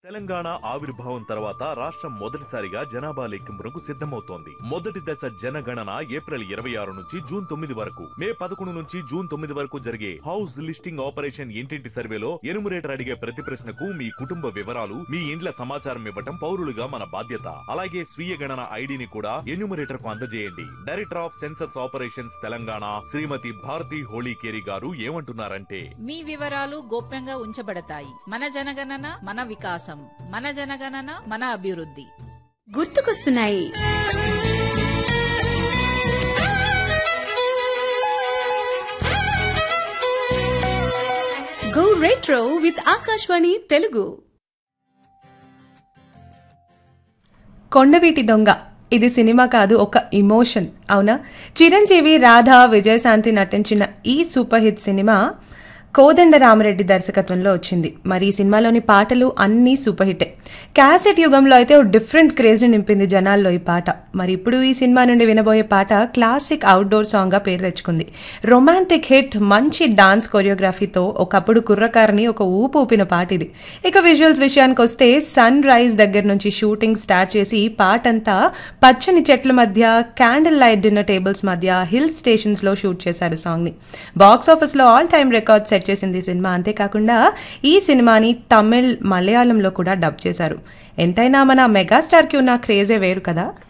తెలంగాణ ఆవిర్భావం తర్వాత రాష్ట్రం మొదటిసారిగా జనాభా లెక్కింపునకు సిద్ధమవుతోంది మొదటి దశ జనగణన ఏప్రిల్ ఇరవై ఆరు నుంచి జూన్ తొమ్మిది వరకు మే పదకొండు నుంచి జూన్ తొమ్మిది వరకు జరిగే హౌస్ లిస్టింగ్ ఆపరేషన్ ఇంటింటి సర్వేలో ఎనుమరేటర్ అడిగే ప్రతి ప్రశ్నకు మీ కుటుంబ వివరాలు మీ ఇండ్ల సమాచారం ఇవ్వటం పౌరులుగా మన బాధ్యత అలాగే స్వీయ గణన ఐడిని కూడా ఎన్యూమరేటర్ కు అందజేయండి director of census operations Telangana Srimathi Bharathi Holikeri garu ఏమంటున్నారంటే మీ వివరాలు గోప్యంగా ఉంచబడతాయి మన జనగణన మన వికాసం మన జనగణన మన అభివృద్ధి గుర్తుకొస్తున్నాయి go retro with Akashvani Telugu Kondaveeti Donga ఇది సినిమా కాదు ఒక ఇమోషన్ అవునా చిరంజీవి రాధా విజయశాంతి నటించిన ఈ super hit cinema Kodanda Ramareddy దర్శకత్వంలో వచ్చింది మరి ఈ సినిమాలోని పాటలు అన్నీ సూపర్ హిట్టే క్యాసెట్ యుగంలో అయితే ఓ డిఫరెంట్ క్రేజ్ని నింపింది జనాల్లో ఈ పాట మరి ఇప్పుడు ఈ సినిమా నుండి వినబోయే పాట క్లాసిక్ అవుట్డోర్ సాంగ్గా పేరు తెచ్చుకుంది రొమాంటిక్ హిట్ మంచి డాన్స్ కొరియోగ్రఫీతో ఒకప్పుడు కుర్రకారని ఒక ఊపు ఊపిన పాట ఇది ఇక విజువల్స్ విషయానికి వస్తే సన్ రైజ్ దగ్గర నుంచి షూటింగ్ స్టార్ట్ చేసి పాటంతా పచ్చని చెట్ల మధ్య క్యాండిల్ లైట్ డిన్నర్ టేబుల్స్ మధ్య హిల్ స్టేషన్స్ లో షూట్ చేశారు సాంగ్ ని బాక్స్ ఆఫీస్ లో ఆల్ టైమ్ రికార్డ్ సెట్ చేసింది ఈ సినిమా అంతేకాకుండా ఈ సినిమాని తమిళ్ మలయాళంలో కూడా డబ్ చేశారు ఎంతైనా మన మెగాస్టార్ కి ఉన్న క్రేజే వేరు కదా